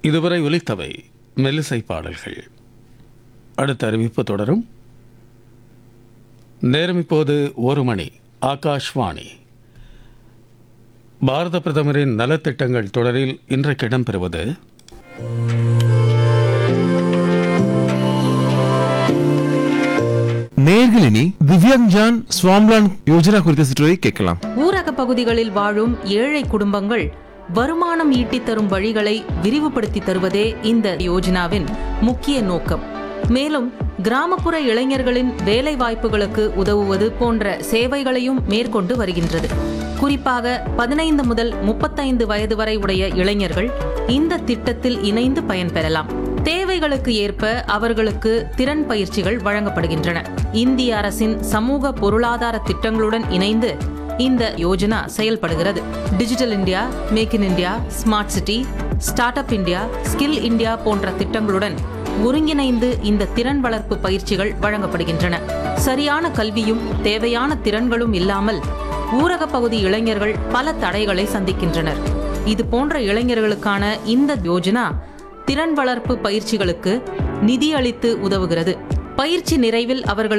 இதுவரை ஒலித்தவை மெல்லிசை பாடல்கள் அடுத்த அறிவிப்பு தொடரும் நேரம் இப்போது ஒரு மணி ஆகாஷ்வாணி பாரத பிரதமரின் நலத்திட்டங்கள் தொடரில் இன்றைக்கு இடம்பெறுவது நேர்களினி திவ்யாங்ஜான் ஸ்வாம்லான் யோஜனா குறித்த சிற்றுரை கேட்கலாம் ஊரக பகுதிகளில் வாழும் ஏழை குடும்பங்கள் வருமானம் ஈட்டித் தரும் வழிகளை விரிவுபடுத்தி தருவதே இந்த யோஜனாவின் முக்கிய நோக்கம் மேலும் கிராமப்புற இளைஞர்களின் வேலை வாய்ப்புகளுக்கு உதவுவது போன்ற சேவைகளையும் மேற்கொண்டு வருகின்றது குறிப்பாக பதினைந்து முதல் முப்பத்தைந்து வயது வரை உடைய இளைஞர்கள் இந்த திட்டத்தில் இணைந்து பயன்பெறலாம் தேவைகளுக்கு ஏற்ப அவர்களுக்கு திறன் பயிற்சிகள் வழங்கப்படுகின்றன இந்திய அரசின் சமூக பொருளாதார திட்டங்களுடன் இணைந்து இந்த யோஜனா செயல்படுகிறது digital India make in India smart city start up India skill India போன்ற திட்டங்களுடன் ஒருங்கிணைந்து இந்த திறன் வளர்ப்பு பயிற்சிகள் வழங்கப்படுகின்றன சரியான கல்வியும் தேவையான திறன்களும் இல்லாமல் ஊரக பகுதி இளைஞர்கள் பல தடைகளை சந்திக்கின்றனர் இது போன்ற இளைஞர்களுக்கான இந்த யோஜனா திறன் வளர்ப்பு பயிற்சிகளுக்கு நிதி அளித்து உதவுகிறது பயிற்சி நிறைவில் அவர்களுக்கு